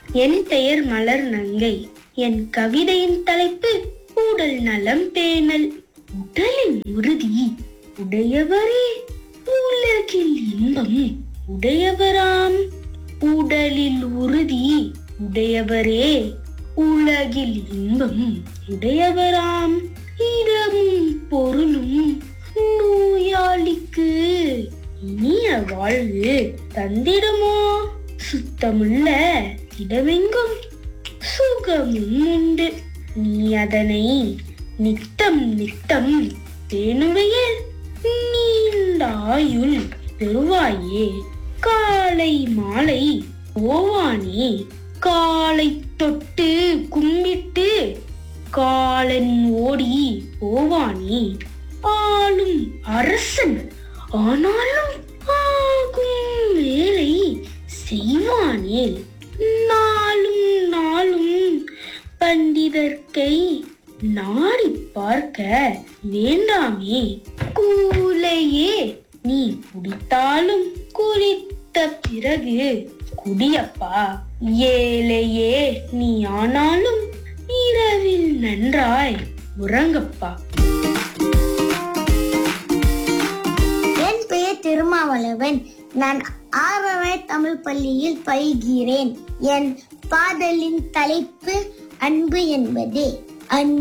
என் பெயர் மலர் நங்கை என் கவிதையின் தலைப்பு உடல் நலம் பேணல் உடலின் உறுதி உடையவரே உலகில் இன்பம் உடையவராம் உடலில் உறுதி உடையவரே உலகில் இன்பம் உடையவராம் இடமும் பொருளும் நோயாளிக்கு இனிய வாழ்வு தந்திடுமோ சுத்தமுள்ள இடமெங்கும் சுகமும் உண்டு நீ அதனை நித்தம் நித்தம் பேணுவையில் நீண்ட ஆயுள் பெறுவாயே காலை மாலை ஓவானே காலை தொட்டு கும்பிட்டு காலன் ஓடி போவானே ஆளும் அரசன் ஆனாலும் ஆகும் வேலை செய்வானேல் நாளும் நாளும் பண்டிதர்க்கை நாடி பார்க்க வேண்டாமே கூலையே நீ குடித்தாலும் குறித்த பிறகு குடியப்பா ஏழையே நீ ஆனாலும் இரவில் நன்றாய் உறங்கப்பா என் பெயர் திருமாவளவன் நான் ஆறரை தமிழ் பள்ளியில் பயில்கிறேன் என் பாடலின் தலைப்பு அன்பு என்பதே அன்பு